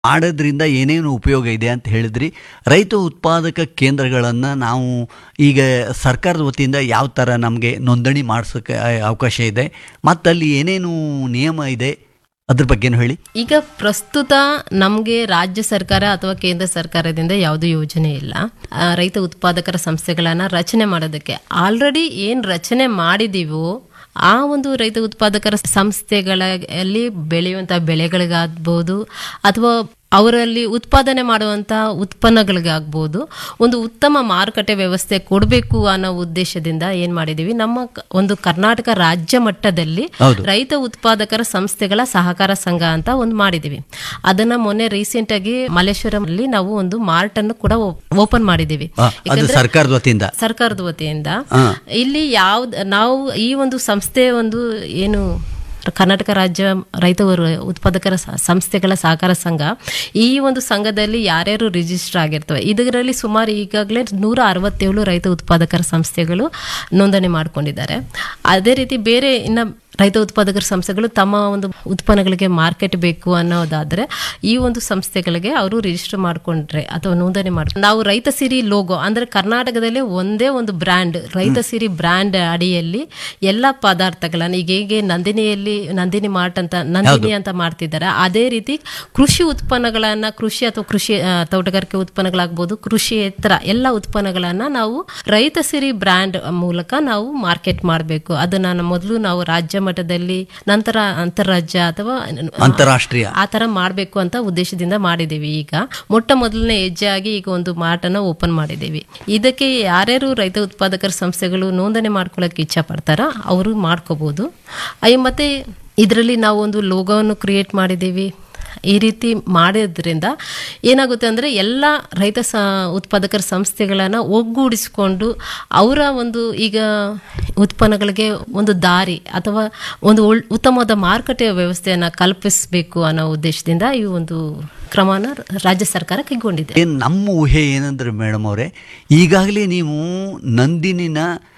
ಮಾಡೋದ್ರಿಂದ ಏನೇನು ಉಪಯೋಗ ಇದೆ ಅಂತ ಹೇಳಿದ್ರಿ ರೈತ ಉತ್ಪಾದಕ ಕೇಂದ್ರಗಳನ್ನು ನಾವು ಈಗ ಸರ್ಕಾರದ ವತಿಯಿಂದ ಯಾವ ಥರ ನಮಗೆ ನೋಂದಣಿ ಮಾಡಿಸೋಕ್ಕೆ ಅವಕಾಶ ಇದೆ ಮತ್ತು ಅಲ್ಲಿ ಏನೇನು ನಿಯಮ ಇದೆ ಅದ್ರ ಬಗ್ಗೆನೂ ಹೇಳಿ ಈಗ ಪ್ರಸ್ತುತ ನಮಗೆ ರಾಜ್ಯ ಸರ್ಕಾರ ಅಥವಾ ಕೇಂದ್ರ ಸರ್ಕಾರದಿಂದ ಯಾವುದೇ ಯೋಜನೆ ಇಲ್ಲ ಆ, ರೈತ ಉತ್ಪಾದಕರ ಸಂಸ್ಥೆಗಳನ್ನ ರಚನೆ ಮಾಡೋದಕ್ಕೆ ಆಲ್ರೆಡಿ ಏನ್ ರಚನೆ ಮಾಡಿದೀವೋ ಆ ಒಂದು ರೈತ ಉತ್ಪಾದಕರ ಸಂಸ್ಥೆಗಳಲ್ಲಿ ಬೆಳೆಯುವಂತಹ ಬೆಳೆಗಳಿಗಾಗ್ಬೋದು ಅಥವಾ ಅವರಲ್ಲಿ ಉತ್ಪಾದನೆ ಮಾಡುವಂತ ಉತ್ಪನ್ನಗಳಿಗಾಗ್ಬೋದು ಒಂದು ಉತ್ತಮ ಮಾರುಕಟ್ಟೆ ವ್ಯವಸ್ಥೆ ಕೊಡಬೇಕು ಅನ್ನೋ ಉದ್ದೇಶದಿಂದ ಏನ್ ಮಾಡಿದೀವಿ ನಮ್ಮ ಕ- ಒಂದು ಕರ್ನಾಟಕ ರಾಜ್ಯ ಮಟ್ಟದಲ್ಲಿ ಹೌದು. ರೈತ ಉತ್ಪಾದಕರ ಸಂಸ್ಥೆಗಳ ಸಹಕಾರ ಸಂಘ ಅಂತ ಒಂದು ಮಾಡಿದೀವಿ ಅದನ್ನ ಮೊನ್ನೆ ರೀಸೆಂಟ್ ಆಗಿ ಮಲ್ಲೇಶ್ವರಂ ಅಲ್ಲಿ ನಾವು ಒಂದು ಮಾರ್ಟ್ ಅನ್ನು ಕೂಡ ಓಪನ್ ಮಾಡಿದೀವಿ ಆ, ಅದು ಸರ್ಕಾರದ ವತಿಯಿಂದ ಸರ್ಕಾರದ ವತಿಯಿಂದ ಹಾ. ಇಲ್ಲಿ ಯಾವ್ದ್ ನಾವು ಈ ಒಂದು ಸಂಸ್ಥೆ ಒಂದು ಏನು ಕರ್ನಾಟಕ ರಾಜ್ಯ ರೈತ ಉರ್- ಉತ್ಪಾದಕರ ಸ- ಸಂಸ್ಥೆಗಳ ಸಹಕಾರ ಸಂಘ ಈ ಒಂದು ಸಂಘದಲ್ಲಿ ಯಾರ್ಯಾರು ರಿಜಿಸ್ಟರ್ ಆಗಿರ್ತವೆ ಇದರಲ್ಲಿ ಸುಮಾರು ಈಗಾಗಲೇ ನೂರ ಅರವತ್ತೇಳು ರೈತ ಉತ್ಪಾದಕರ ಸಂಸ್ಥೆಗಳು ನೋಂದಣಿ ಮಾಡ್ಕೊಂಡಿದ್ದಾರೆ ಅದೇ ರೀತಿ ಬೇರೆ ಇನ್ನ ರೈತ ಉತ್ಪಾದಕರ ಸಂಸ್ಥೆಗಳು ತಮ್ಮ ಒಂದು ಉತ್ಪನ್ನಗಳಿಗೆ ಮಾರ್ಕೆಟ್ ಬೇಕು ಅನ್ನೋದಾದ್ರೆ ಈ ಒಂದು ಸಂಸ್ಥೆಗಳಿಗೆ ಅವರು ರಿಜಿಸ್ಟರ್ ಮಾಡ್ಕೊಂಡ್ರೆ ಅಥವಾ ನೋಂದಣಿ ಮಾಡ್ಕೊಂಡು ನಾವು ರೈತ ಸಿರಿ ಲೋಗೋ ಅಂದ್ರೆ ಕರ್ನಾಟಕದಲ್ಲಿ ಒಂದೇ ಒಂದು ಬ್ರ್ಯಾಂಡ್ ರೈತ ಸಿರಿ ಬ್ರ್ಯಾಂಡ್ ಅಡಿಯಲ್ಲಿ ಎಲ್ಲ ಪದಾರ್ಥಗಳನ್ನ ಈಗ ಹೇಗೆ ನಂದಿನಿಯಲ್ಲಿ ನಂದಿನಿ ಮಾರ್ಟ್ ಅಂತ ನಂದಿನಿ ಅಂತ ಮಾಡ್ತಿದ್ದಾರೆ ಅದೇ ರೀತಿ ಕೃಷಿ ಉತ್ಪನ್ನಗಳನ್ನ ಕೃಷಿ ಅಥವಾ ಕೃಷಿ ಆ, ತೋಟಗಾರಿಕೆ ಉತ್ಪನ್ನಗಳಾಗ್ಬೋದು ಕೃಷಿಯೇತರ ಎಲ್ಲ ಉತ್ಪನ್ನಗಳನ್ನ ನಾವು ರೈತ ಸಿರಿ ಬ್ರ್ಯಾಂಡ್ ಮೂಲಕ ನಾವು ಮಾರ್ಕೆಟ್ ಮಾಡಬೇಕು ಅದನ್ನ ನಮ್ಮ ಮೊದಲು ನಾವು ರಾಜ್ಯ ಮಟ್ಟದಲ್ಲಿ ನಂತರ ಅಂತಾರಾಜ್ಯ ಅಥವಾ ಅಂತಾರಾಷ್ಟ್ರೀಯ ಆ ತರ ಮಾಡಬೇಕು ಅಂತ ಉದ್ದೇಶದಿಂದ ಮಾಡಿದ್ದೀವಿ ಈಗ ಮೊಟ್ಟ ಮೊದಲನೇ ಹೆಜ್ಜೆ ಆಗಿ ಈಗ ಒಂದು ಮಾರ್ಟನ್ನ ಓಪನ್ ಮಾಡಿದ್ದೀವಿ ಇದಕ್ಕೆ ಯಾರ್ಯಾರು ರೈತ ಉತ್ಪಾದಕರ ಸಂಸ್ಥೆಗಳು ನೋಂದಣಿ ಮಾಡ್ಕೊಳ್ಳೋಕೆ ಇಚ್ಛೆ ಪಡ್ತಾರ ಅವರು ಮಾಡ್ಕೋಬಹುದು ಅಯ್ಯ ಮತ್ತೆ ಇದರಲ್ಲಿ ನಾವು ಒಂದು ಲೋಗೋವನ್ನು ಕ್ರಿಯೇಟ್ ಮಾಡಿದ್ದೀವಿ ಈ ರೀತಿ ಮಾಡೋದ್ರಿಂದ ಏನಾಗುತ್ತೆ ಅಂದರೆ ಎಲ್ಲ ರೈತ ಸ ಉತ್ಪಾದಕರ ಸಂಸ್ಥೆಗಳನ್ನು ಒಗ್ಗೂಡಿಸಿಕೊಂಡು ಅವರ ಒಂದು ಈಗ ಉತ್ಪನ್ನಗಳಿಗೆ ಒಂದು ದಾರಿ ಅಥವಾ ಒಂದು ಒಳ್ ಉತ್ತಮವಾದ ಮಾರುಕಟ್ಟೆ ವ್ಯವಸ್ಥೆಯನ್ನು ಕಲ್ಪಿಸಬೇಕು ಅನ್ನೋ ಉದ್ದೇಶದಿಂದ ಈ ಒಂದು ಕ್ರಮನ ರಾಜ್ಯ ಸರ್ಕಾರ ಕೈಗೊಂಡಿದೆ ಏನ್ ನಮ್ಮ ಊಹೆ ಏನಂದ್ರೆ ಮೇಡಮ್ ಅವರೇ ಈಗಾಗಲೇ ನೀವು ನಂದಿನಿನ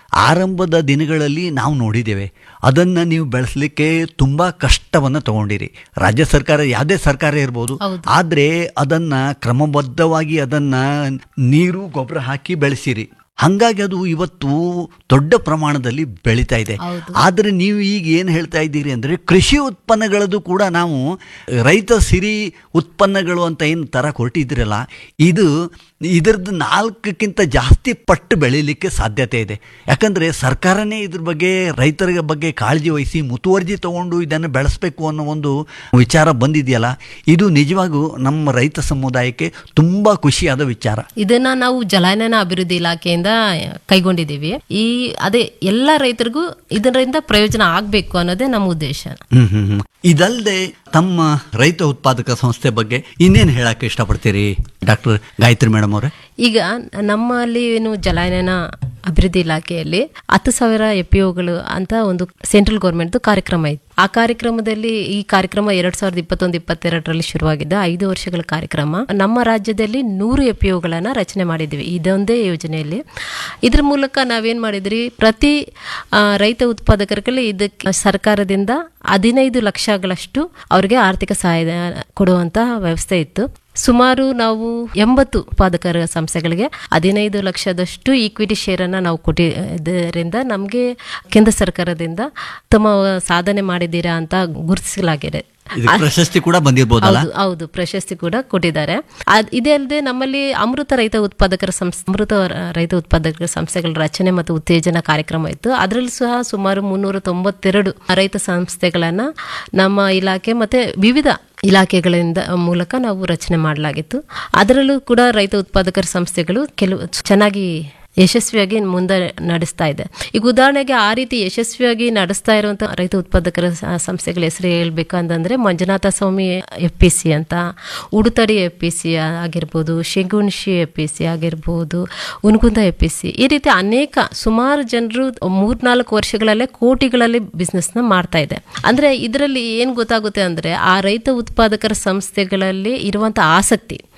ಆರಂಭದ ದಿನಗಳಲ್ಲಿ ನಾವು ನೋಡಿದ್ದೇವೆ ಅದನ್ನು ನೀವು ಬೆಳೆಸಲಿಕ್ಕೆ ತುಂಬ ಕಷ್ಟವನ್ನು ತಗೊಂಡಿರಿ ರಾಜ್ಯ ಸರ್ಕಾರ ಯಾವುದೇ ಸರ್ಕಾರ ಇರ್ಬೋದು ಹೌದು. ಆದರೆ ಅದನ್ನು ಕ್ರಮಬದ್ಧವಾಗಿ ಅದನ್ನು ನೀರು ಗೊಬ್ಬರ ಹಾಕಿ ಬೆಳೆಸಿರಿ ಹಾಗಾಗಿ ಅದು ಇವತ್ತು ದೊಡ್ಡ ಪ್ರಮಾಣದಲ್ಲಿ ಬೆಳೀತಾ ಇದೆ ಹೌದು. ಆದರೆ ನೀವು ಈಗ ಏನು ಹೇಳ್ತಾ ಇದ್ದೀರಿ ಅಂದರೆ ಕೃಷಿ ಉತ್ಪನ್ನಗಳದ್ದು ಕೂಡ ನಾವು ರೈತ ಸಿರಿ ಉತ್ಪನ್ನಗಳು ಅಂತ ಏನು ಥರ ಹೊರಟಿದ್ದೀರಲ್ಲ ಇದು ಇದರದ್ದು ನಾಲ್ಕಕ್ಕಿಂತ ಜಾಸ್ತಿ ಪಟ್ಟು ಬೆಳೀಲಿಕ್ಕೆ ಸಾಧ್ಯತೆ ಇದೆ ಯಾಕಂದರೆ ಸರ್ಕಾರನೇ ಇದ್ರ ಬಗ್ಗೆ ರೈತರ ಬಗ್ಗೆ ಕಾಳಜಿ ವಹಿಸಿ ಮುತುವರ್ಜಿ ತಗೊಂಡು ಇದನ್ನು ಬೆಳೆಸಬೇಕು ಅನ್ನೋ ಒಂದು ವಿಚಾರ ಬಂದಿದೆಯಲ್ಲ ಇದು ನಿಜವಾಗೂ ನಮ್ಮ ರೈತ ಸಮುದಾಯಕ್ಕೆ ತುಂಬ ಖುಷಿಯಾದ ವಿಚಾರ ಇದನ್ನ ನಾವು ಜಲಾನಯನ ಅಭಿವೃದ್ಧಿ ಇಲಾಖೆಯಿಂದ ಕೈಗೊಂಡಿದ್ದೀವಿ ಈ ಅದೇ ಎಲ್ಲ ರೈತರಿಗೂ ಇದರಿಂದ ಪ್ರಯೋಜನ ಆಗಬೇಕು ಅನ್ನೋದೇ ನಮ್ಮ ಉದ್ದೇಶ ಹ್ಮ್ ಹ್ಮ್ ಹ್ಮ್. ಇದಲ್ಲದೆ ತಮ್ಮ ರೈತ ಉತ್ಪಾದಕ ಸಂಸ್ಥೆ ಬಗ್ಗೆ ಇನ್ನೇನು ಹೇಳಕ್ಕೆ ಇಷ್ಟಪಡ್ತೀರಿ ಡಾಕ್ಟರ್ ಗಾಯತ್ರಿ ಮೇಡಮ್ ಅವರೇ ಈಗ ನಮ್ಮಲ್ಲಿ ಏನು ಜಲಾನಯನ ಅಭಿವೃದ್ಧಿ ಇಲಾಖೆಯಲ್ಲಿ ಹತ್ತು ಸಾವಿರ ಎಫ್ ಪಿ ಒಗಳು ಅಂತ ಒಂದು ಸೆಂಟ್ರಲ್ ಗೌರ್ಮೆಂಟ್ದು ಕಾರ್ಯಕ್ರಮ ಇತ್ತು ಆ ಕಾರ್ಯಕ್ರಮದಲ್ಲಿ ಈ ಕಾರ್ಯಕ್ರಮ ಎರಡ್ ಸಾವಿರದ ಇಪ್ಪತ್ತೊಂದು ಇಪ್ಪತ್ತೆರಡರಲ್ಲಿ ಶುರುವಾಗಿದ್ದ ಐದು ವರ್ಷಗಳ ಕಾರ್ಯಕ್ರಮ ನಮ್ಮ ರಾಜ್ಯದಲ್ಲಿ ನೂರು ಎಫ್ ಪಿ ಒಗಳನ್ನ ರಚನೆ ಮಾಡಿದ್ವಿ ಇದೊಂದೇ ಯೋಜನೆಯಲ್ಲಿ ಇದ್ರ ಮೂಲಕ ನಾವೇನ್ ಮಾಡಿದ್ರಿ ಪ್ರತಿ ಆ, ರೈತ ಉತ್ಪಾದಕರಿಗೆ ಇದಕ್ಕೆ ಸರ್ಕಾರದಿಂದ ಹದಿನೈದು ಲಕ್ಷಗಳಷ್ಟು ಅವರಿಗೆ ಆರ್ಥಿಕ ಸಹಾಯ ಕೊಡುವಂತ ವ್ಯವಸ್ಥೆ ಇತ್ತು ಸುಮಾರು ನಾವು ಎಂಬತ್ತು ಉತ್ಪಾದಕರ ಸಂಸ್ಥೆಗಳಿಗೆ ಹದಿನೈದು ಲಕ್ಷದಷ್ಟು ಈಕ್ವಿಟಿ ಶೇರ್ ಅನ್ನ ನಾವು ಕೊಟ್ಟಿದ್ದರಿಂದ ನಮಗೆ ಕೇಂದ್ರ ಸರ್ಕಾರದಿಂದ ಉತ್ತಮ ಸಾಧನೆ ಮಾಡಿದ್ದೀರಾ ಅಂತ ಗುರುತಿಸಲಾಗಿದೆ ಇದಕ್ಕೆ ಪ್ರಶಸ್ತಿ ಕೂಡ ಬಂದಿರ್ಬೋದಲ್ಲ ಹೌದು ಹೌದು ಪ್ರಶಸ್ತಿ ಕೂಡ ಕೊಟ್ಟಿದ್ದಾರೆ ಅದ್- ಇದೇ ಅಲ್ಲದೆ ನಮ್ಮಲ್ಲಿ ಅಮೃತ ರೈತ ಉತ್ಪಾದಕರ ಸಂಸ್ಥೆ ಅಮೃತ ರ- ರೈತ ಉತ್ಪಾದಕರ ಸಂಸ್ಥೆಗಳ ರಚನೆ ಮತ್ತು ಉತ್ತೇಜನ ಕಾರ್ಯಕ್ರಮ ಇತ್ತು ಅದರಲ್ಲಿ ಸಹ ಸುಮಾರು ಮುನ್ನೂರ ತೊಂಬತ್ತೆರಡು ರೈತ ಸಂಸ್ಥೆಗಳನ್ನ ನಮ್ಮ ಇಲಾಖೆ ಮತ್ತೆ ವಿವಿಧ ಇಲಾಖೆಗಳಿಂದ ಮೂಲಕ ನಾವು ರಚನೆ ಮಾಡಲಾಗಿತ್ತು ಅದರಲ್ಲೂ ಕೂಡ ರೈತ ಉತ್ಪಾದಕರ ಸಂಸ್ಥೆಗಳು ಕೆಲವು ಚೆನ್ನಾಗಿ ಯಶಸ್ವಿಯಾಗಿ ಮುಂದೆ ನಡೆಸ್ತಾ ಇದೆ ಈಗ ಉದಾಹರಣೆಗೆ ಆ ರೀತಿ ಯಶಸ್ವಿಯಾಗಿ ನಡೆಸ್ತಾ ಇರುವಂತ ರೈತ ಉತ್ಪಾದಕರ ಸ- ಸಂಸ್ಥೆಗಳ ಹೆಸರು ಹೇಳ್ಬೇಕು ಅಂತಂದ್ರೆ Manjunatha Swamy F P C ಅಂತ ಉಡುತಡಿ ಎಫ್ ಪಿ ಸಿ ಆಗಿರ್ಬೋದು ಶೆಗುಣಶಿ ಎಫ್ ಪಿ ಸಿ ಆಗಿರ್ಬೋದು ಉನ್ಗುಂದ ಎಫ್ ಪಿ ಸಿ ಈ ರೀತಿ ಅನೇಕ ಸುಮಾರು ಜನರು ಮೂರ್ನಾಲ್ಕು ವರ್ಷಗಳಲ್ಲೇ ಕೋಟಿಗಳಲ್ಲಿ ಬಿಸ್ನೆಸ್ನ ಮಾಡ್ತಾ ಇದೆ ಅಂದ್ರೆ ಇದರಲ್ಲಿ ಏನ್ ಗೊತ್ತಾಗುತ್ತೆ ಅಂದ್ರೆ ಆ ರೈತ ಉತ್ಪಾದಕರ ಸಂಸ್ಥೆಗಳಲ್ಲಿ ಇರುವಂತ ಆಸಕ್ತಿ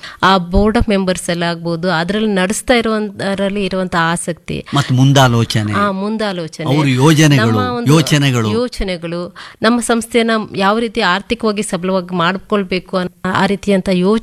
ಆ ಬೋರ್ಡ್ ಆಫ್ ಮೆಂಬರ್ಸ್ ಎಲ್ಲ ಆಗ್ಬೋದು ಅದರಲ್ಲಿ ನಡೆಸ್ತಾ ಇರುವಂತರಲ್ಲಿ ಇರುವಂತ ಆಸಕ್ತಿ ಮತ್ತು ಮುಂದಾಲೋಚನೆ ಆ ಮುಂದಾಲೋಚನೆ ಅವ್ರ ಯೋಜನೆಗಳು ನಮ್ಮ ಒಂದು ಯೋಚನೆಗಳು ಯೋಚನೆಗಳು ನಮ್ಮ ಸಂಸ್ಥೆನ ಯಾವ ರೀತಿ ಆರ್ಥಿಕವಾಗಿ ಸಬಲವಾಗಿ ಮಾಡ್ಕೊಳ್ಬೇಕು ಅನ್ನೋ ಆ ರೀತಿಯಂತ ಯೋಚನೆ